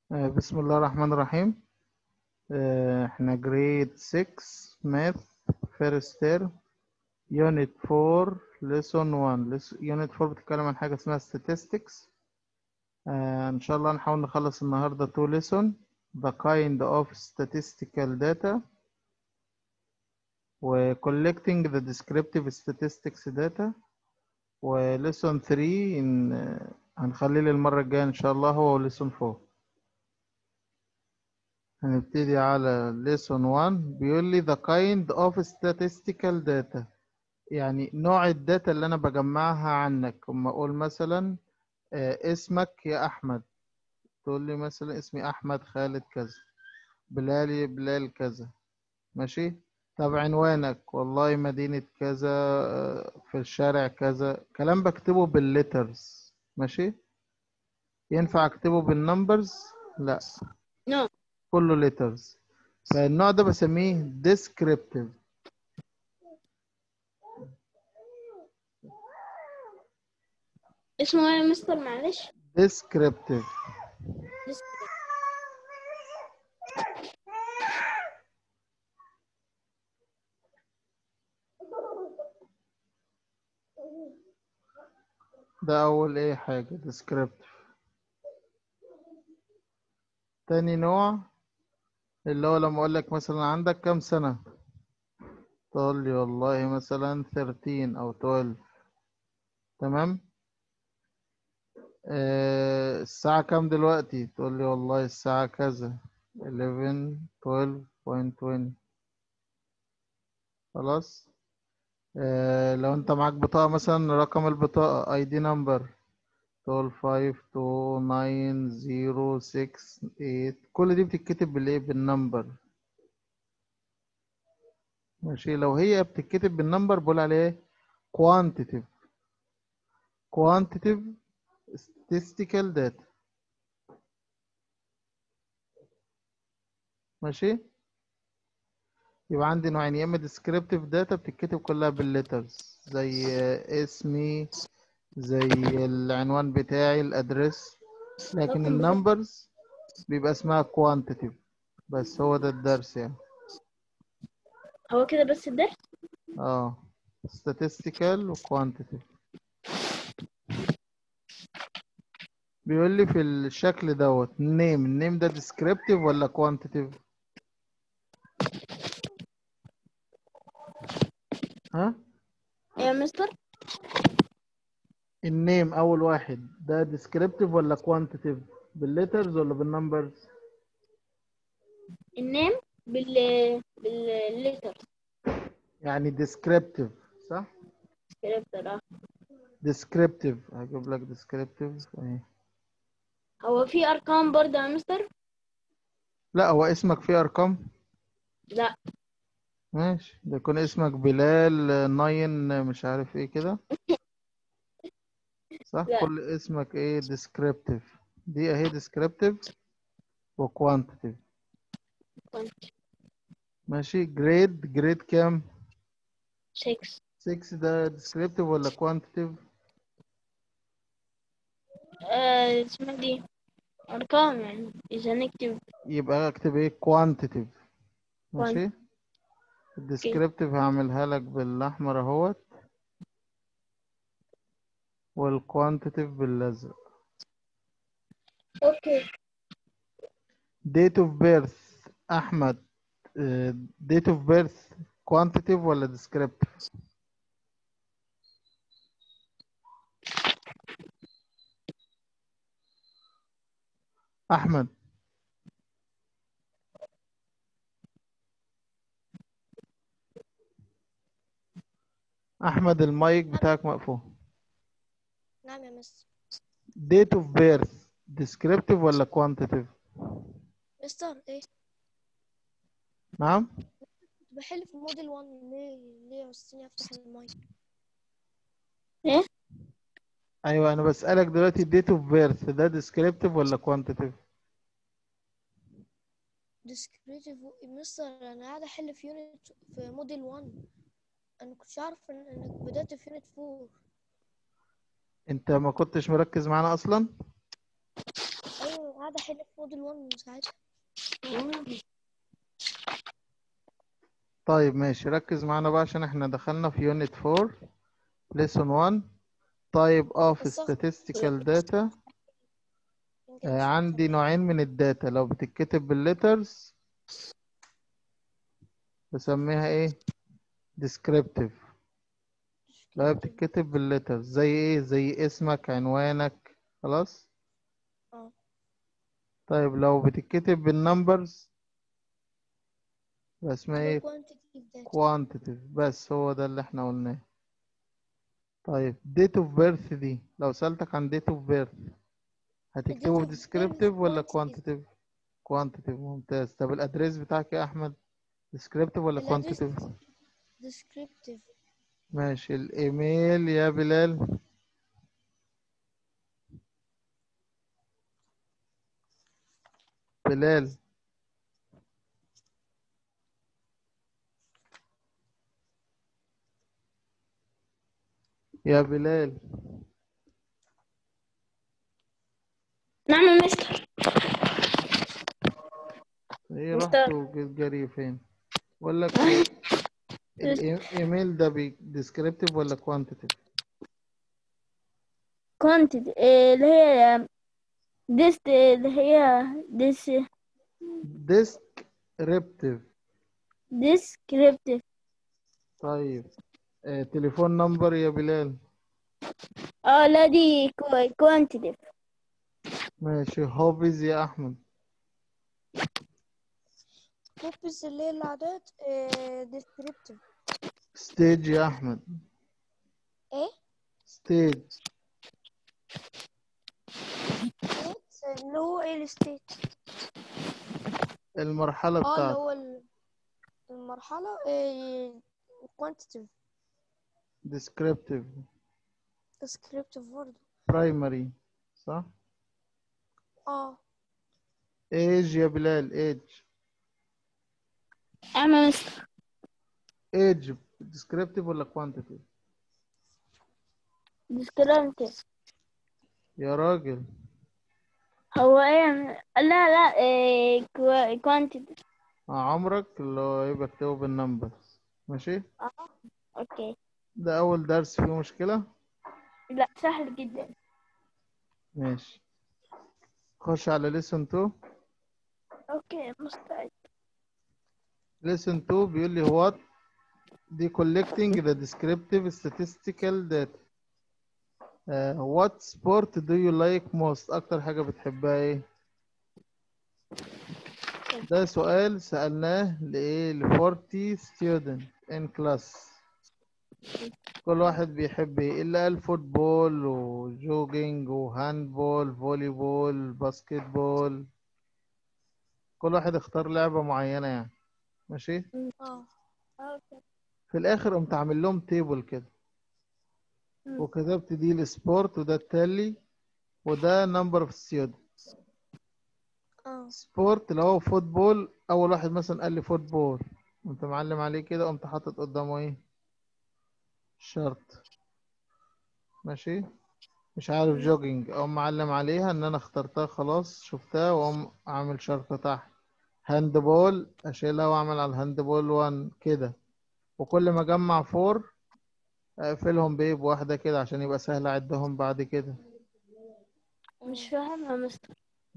آه، بسم الله الرحمن الرحيم آه، احنا جريد 6 ماث فيرست تيرم يونت 4 ليسون 1 يونت 4 بتتكلم عن حاجة اسمها statistics آه، ان شاء الله نحاول نخلص النهاردة 2 lesson the kind of statistical data و collecting the descriptive statistics data و lesson 3 إن آه، هنخليه للمرة الجاية ان شاء الله هو lesson 4 هنبتدي على lesson 1 بيقول لي the kind of statistical data يعني نوع الداتا اللي انا بجمعها عنك اما اقول مثلا آه، اسمك يا احمد تقول لي مثلا اسمي احمد خالد كذا بلالي بلال كذا ماشي طب عنوانك والله مدينة كذا آه، في الشارع كذا كلام بكتبه بالليترز ماشي ينفع اكتبه بالنمبرز لا نو كله ليترز فالنوع ده بسميه descriptive اسمه ايه يا مستر معلش descriptive ده أول إيه حاجة descriptive تاني نوع اللي هو لما أقول لك مثلا عندك كام سنة تقول لي والله مثلا 13 أو 12 تمام آه الساعة كام دلوقتي تقول لي والله الساعة كذا 11 12.20 خلاص آه لو انت معاك بطاقة مثلا رقم البطاقة اي دي نمبر تقول 529068 كل دي بتتكتب بالايه بالنمبر ماشي لو هي بتتكتب بالنمبر بقول عليه quantitative quantitative statistical data ماشي يبقى عندي نوعين يا اما descriptive data بتتكتب كلها بالليترز زي اسمي زي العنوان بتاعي الادرس لكن النمبرز بيبقى اسمها quantitative بس هو ده الدرس يعني هو كده بس الدرس اه statistical و quantitative بيقول لي في الشكل دوت name النيم ده descriptive ولا quantitative ها يا مستر النيم اول واحد ده descriptive ولا quantitative بالليترز ولا بالنمبرز النيم بال بالليتر يعني descriptive صح كاركتر اه descriptive هجيب لك descriptive اهي هو في ارقام برضه يا مستر لا هو اسمك فيه ارقام لا ماشي ده يكون اسمك بلال ناين مش عارف ايه كده صح لا. كل اسمك ايه descriptive دي اهي descriptive و quantitative كنت ماشي grade grade كام 6 6 ده descriptive ولا quantitative آه اسمها دي ارقام يعني اذا نكتب يبقى اكتب ايه quantitative ماشي الديسكريبتيف هعملها لك بالاحمر اهوت والكوانتيتيف بالازرق اوكي date of birth احمد آه، date of birth quantitative ولا descriptive احمد احمد المايك بتاعك مقفول نعم يا مستر date of birth descriptive ولا quantitative مستر ايه نعم كنت بحل في موديل 1 ليه ليه عوزتني افصل المايك ايوه انا بسألك دلوقتي date of birth ده descriptive ولا quantitative ديسكريتيف مستر انا قاعد احل في يونت في موديل 1 انا كنتش عارف إن- انك بدأت في يونت 4 انت ما كنتش مركز معانا اصلا ايوه قاعدة أحل في موديل 1 من ساعتها طيب ماشي ركز معانا بقى عشان احنا دخلنا في يونت 4 lesson 1 type of بس أخ- statistical data يمكن آه مش عندي نوعين من الداتا لو بتتكتب بالليترز بسميها ايه descriptive لو هي بتتكتب بالليترز زي ايه زي اسمك عنوانك خلاص اه طيب لو بتتكتب بالنمبرز اسمها اللي هو ايه quantitative data quantitative بس هو ده اللي احنا قلناه طيب date of birth دي لو سألتك عن date of birth هتكتبه of birth descriptive ولا quantitative. quantitative quantitative ممتاز طب الادريس بتاعك يا احمد descriptive ولا الأدريس quantitative descriptive ماشي الايميل يا بلال بلال يا بلال نعم يا مستر ايه مستر. رحت وجيت جري فين بقول لك الايميل ده بي descriptive ولا quantitative كونتد اللي هي ديست اللي هي ديس descriptive ديسكريبتيف طيب آه تليفون نمبر يا بلال اه لا دي كوانتيتيف ماشي هوبيز يا احمد copies اللي هي الأعداد آه، descriptive ستيج يا احمد ايه ستيج state اللي هو ايه الستيت المرحلة اه اللي بتاعته هو ال- المرحلة آه، quantitative descriptive descriptive برضه primary صح اه age يا بلال age اعمل مستر age descriptive ولا quantitative ديسكريبتيف يا راجل هو ايه لا لا إيه كوانتيتيف آه، عمرك اللي هو ايه بكتبه بالنمبرز ماشي اوكي ده اول درس فيه مشكلة لا سهل جدا ماشي خش على lesson 2 اوكي مستعد lesson 2 بيقول لي what دي collecting the descriptive statistical data uh, what sport do you like most اكتر حاجة بتحبها ايه ده سؤال سألناه لإيه ل 40 student in class كل واحد بيحب ايه اللي قال فوتبول وجوجينج وهاندبول فولي بول باسكت بول كل واحد اختار لعبة معينة يعني ماشي اه اوكي في الاخر قمت عامل لهم تيبل كده مم. وكتبت دي السبورت وده التالي وده نمبر اوف ستودنت اه سبورت لو هو فوتبول اول واحد مثلا قال لي فوتبول قمت معلم عليه كده قمت حاطط قدامه ايه شرط ماشي مش عارف جوجينج اقوم معلم عليها ان انا اخترتها خلاص شفتها واقوم عامل شرط تحت هاند بول اشيلها واعمل على الهاند بول 1 كده وكل ما اجمع فور اقفلهم بايه بواحده كده عشان يبقى سهل اعدهم بعد كده مش فاهم يا مستر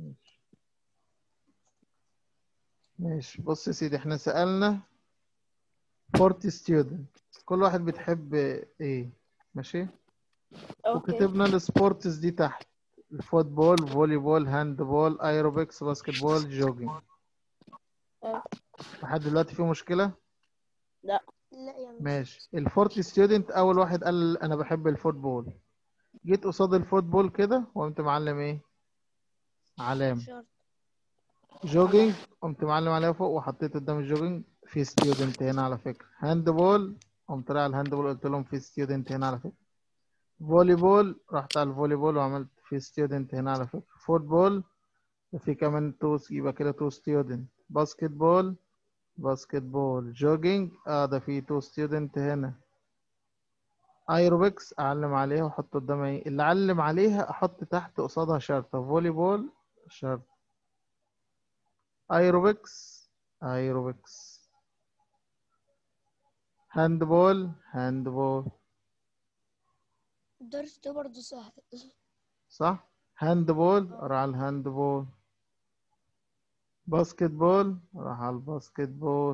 ماشي بص يا سيدي احنا سألنا 40 student كل واحد بتحب ايه ماشي اوكي وكتبنا السبورتس دي تحت الفوتبول فولي بول هاند بول ايروبكس باسكت بول جوجينج آه. لحد دلوقتي في مشكلة لا يا مس ماشي ال 40 student اول واحد قال انا بحب الفوتبول جيت قصاد الفوتبول كده وقمت معلم ايه علامة شرط جوجينج قمت معلم عليها فوق وحطيت قدام الجوجينج في ستودنت هنا على فكرة هاند بول قمت رايح على الهاند بول قلت لهم في ستودنت هنا على فكرة فولي بول رحت على الفولي بول وعملت في ستودنت هنا على فكرة فوتبول في كمان تو يبقى كده تو ستودنت باسكت بول باسكت بول جوجينج اه ده في تو ستودنت هنا ايروبكس اعلم عليها واحط قدامها ايه اللي اعلم عليها احط تحت قصادها شرطة فولي بول شرط ايروبكس ايروبكس هاندبول هاندبول الدرس ده برضه سهل صح هاندبول راح على الهاندبول باسكت بول راح على الباسكت بول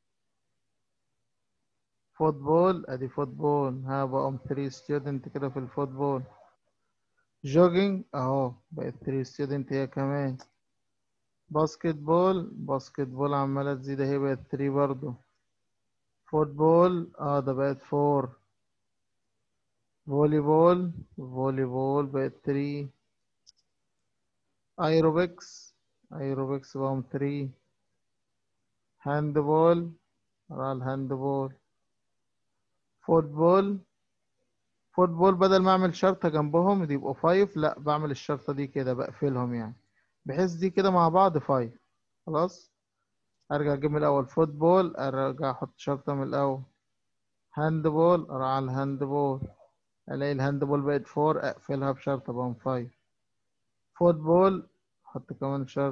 فوتبول ادي فوتبول ها بقوا 3 ستودنت كده في الفوتبول جوجينج اهو بقت 3 ستودنت هي كمان باسكت بول باسكت بول عمالة تزيد اهي بقت 3 برضو فوتبول اه ده بقت 4 فولي بول فولي بول بقت 3 ايروبكس ايروبكس بقوا 3 هاند بول على الهاند بول فوتبول فوتبول بدل ما اعمل شرطة جنبهم دي يبقوا 5 لا بعمل الشرطة دي كده بقفلهم يعني بحيث دي كده مع بعض 5 خلاص ارجع اجيب من الاول فوتبول ارجع احط شرطة من الاول هاند بول اروح على الهاند بول الاقي الهاند بول بقت 4 اقفلها بشرطة بقى 5 فوتبول احط كمان شرط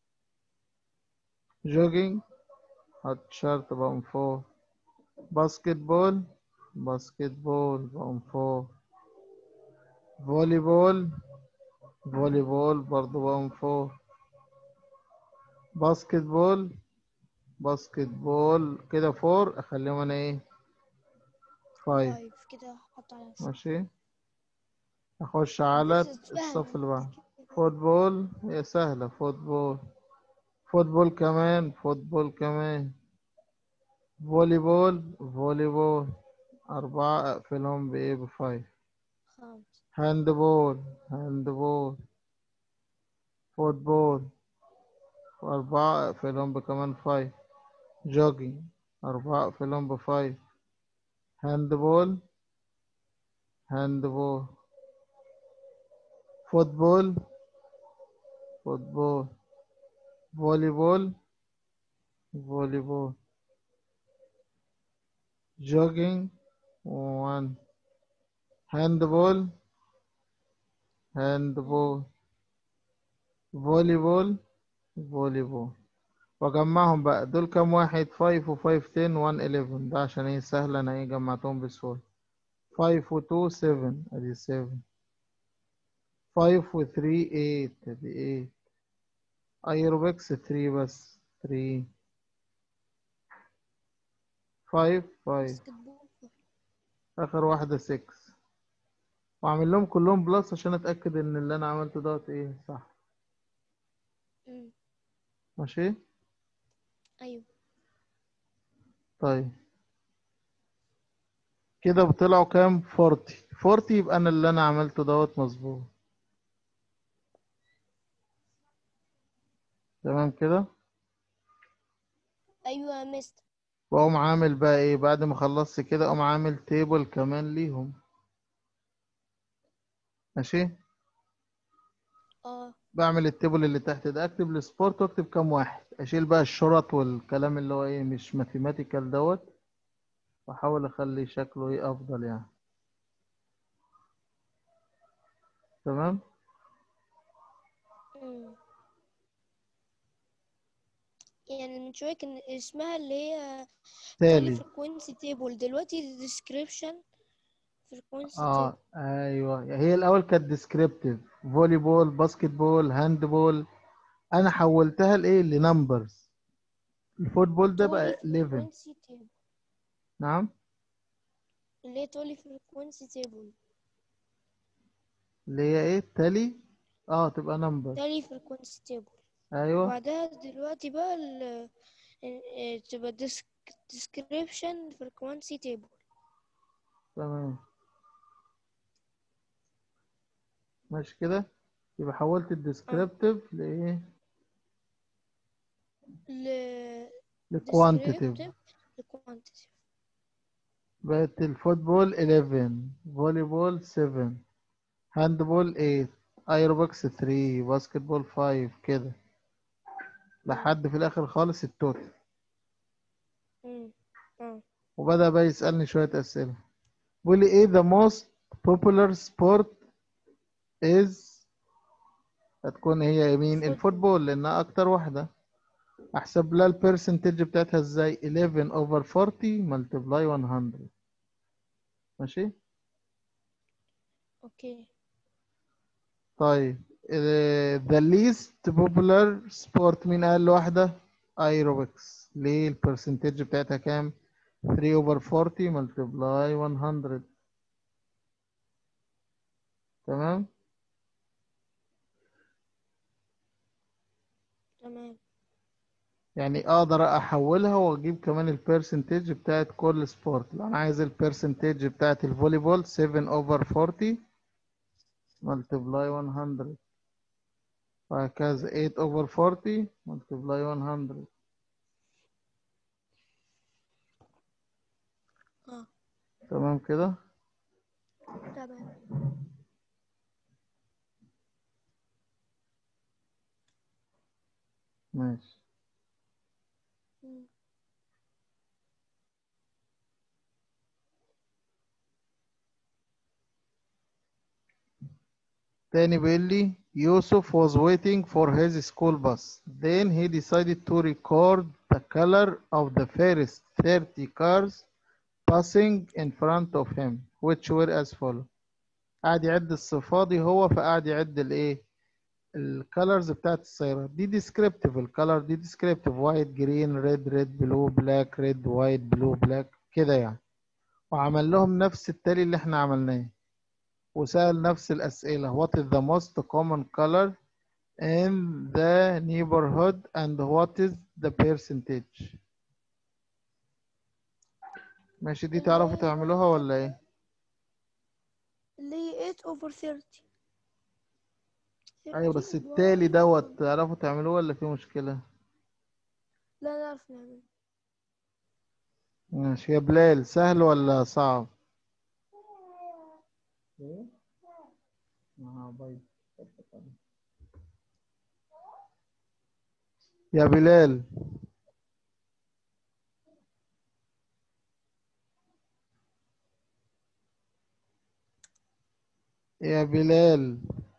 جوجينج احط شرط بقى 4 باسكت بول باسكت بول بقى 4 فولي بول فولي بول برضه بقى 4 باسكت بول باسكت بول كده 4 اخليهم انا ايه 5 طيب كده حط على نفسك ماشي اخش على بس سهلة. الصف اللي بعده فوتبول هي سهلة فوتبول فوتبول كمان فوتبول كمان فولي بول فولي بول أربعة أقفلهم بإيه بفايف خمسة هاند بول هاند بول فوتبول أربعة أقفلهم بكمان فايف جوجينج أربعة أقفلهم بفايف هاند بول هاند بول فوتبول فوتبول فولي بول فولي بول jogging one handball handball volleyball volleyball واجمعهم بقى دول كام واحد 5 و 5 10 1 11 ده عشان ايه سهل انا ايه جمعتهم بسهولة 5 و 2 7 ادي 7 5 و 3 8 ادي 8 ايروبكس 3 بس 3 5 5 باسكت بول اخر واحدة 6 واعمل لهم كلهم بلس عشان اتاكد ان اللي انا عملته دوت ايه صح مم. ماشي أيوة طيب كده بطلعوا كام 40 40 يبقى انا اللي انا عملته دوت مظبوط تمام كده أيوة يا مستر واقوم عامل بقى ايه بعد ما خلصت كده اقوم عامل تيبل كمان ليهم ماشي اه بعمل التيبل اللي تحت ده اكتب السبورت واكتب كام واحد اشيل بقى الشرط والكلام اللي هو ايه مش ماثيماتيكال دوت واحاول اخلي شكله ايه افضل يعني تمام مم. يعني من شوية كان اسمها اللي هي تالي frequency table دلوقتي description frequency اه table ايوه هي الاول كانت ديسكريبتيف فولي بول باسكت بول هاند بول انا حولتها لايه لنمبرز الفوتبول ده بقى تولي 11 frequency table نعم اللي هي تولي frequency table اللي هي ايه تالي اه تبقى نمبر تالي frequency table ايوه وبعدها دلوقتي بقى ال ال- تبقى disc- description frequency table تمام ماشي كده يبقى حولت الديسكريبتيف لايه ل لكوانتيتيف descriptive ل quantitative بقت الفوتبول 11 فولي بول 7 هاند بول 8 ايروبكس 3 باسكت بول 5 كده لحد في الاخر خالص التوتال مم. اه وبدأ بقى يسألني شوية أسئلة بيقول لي إيه the most popular sport is هتكون هي يمين الفوتبول. الفوتبول لانها اكتر واحدة احسب لها البرسنتج بتاعتها ازاي 11 over 40 multiply 100 ماشي اوكي طيب ال- the least popular sport مين اقل واحدة aerobics ليه البرسنتج بتاعتها كام 3 over 40 multiply 100 تمام تمام يعني اقدر احولها واجيب كمان البرسنتج بتاعت كل سبورت لو انا عايز البرسنتج بتاعت الفولي بول 7 over 40 multiply 100 وهكذا 8 over 40 multiply 100 اه تمام كده تمام ماشي مم. تاني بيقول لي يوسف was waiting for his school bus then he decided to record the color of the first 30 cars passing in front of him which were as follow قاعد يعد الصفادي هو فقاعد يعد الايه الكالرز بتاعت السيارات دي descriptive الكالر دي descriptive white green red red blue black red white blue black كده يعني وعمل لهم نفس التالي اللي احنا عملناه وسأل نفس الأسئلة What is the most common color in the neighborhood and what is the percentage ماشي دي تعرفوا تعملوها ولا ايه اللي هي 8 over 30 ايوه بس 30 التالي divided دوت تعرفوا تعملوه ولا في مشكلة لا نعرف نعمل ماشي يا بلال سهل ولا صعب يا بلال يا بلال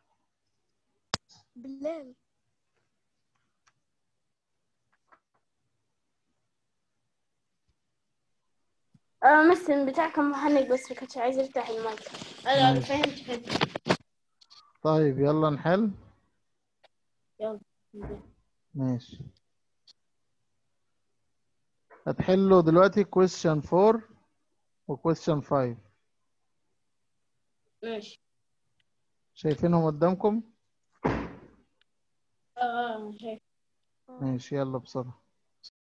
بلال اه مثل بتاعكم محنك بس ما كنتش عايز افتح المايك انا ماشي. فهمت فهمت طيب يلا نحل يلا ماشي هتحلوا دلوقتي question 4 و question 5 ماشي شايفينهم قدامكم اه اه شايف آه. ماشي يلا بسرعة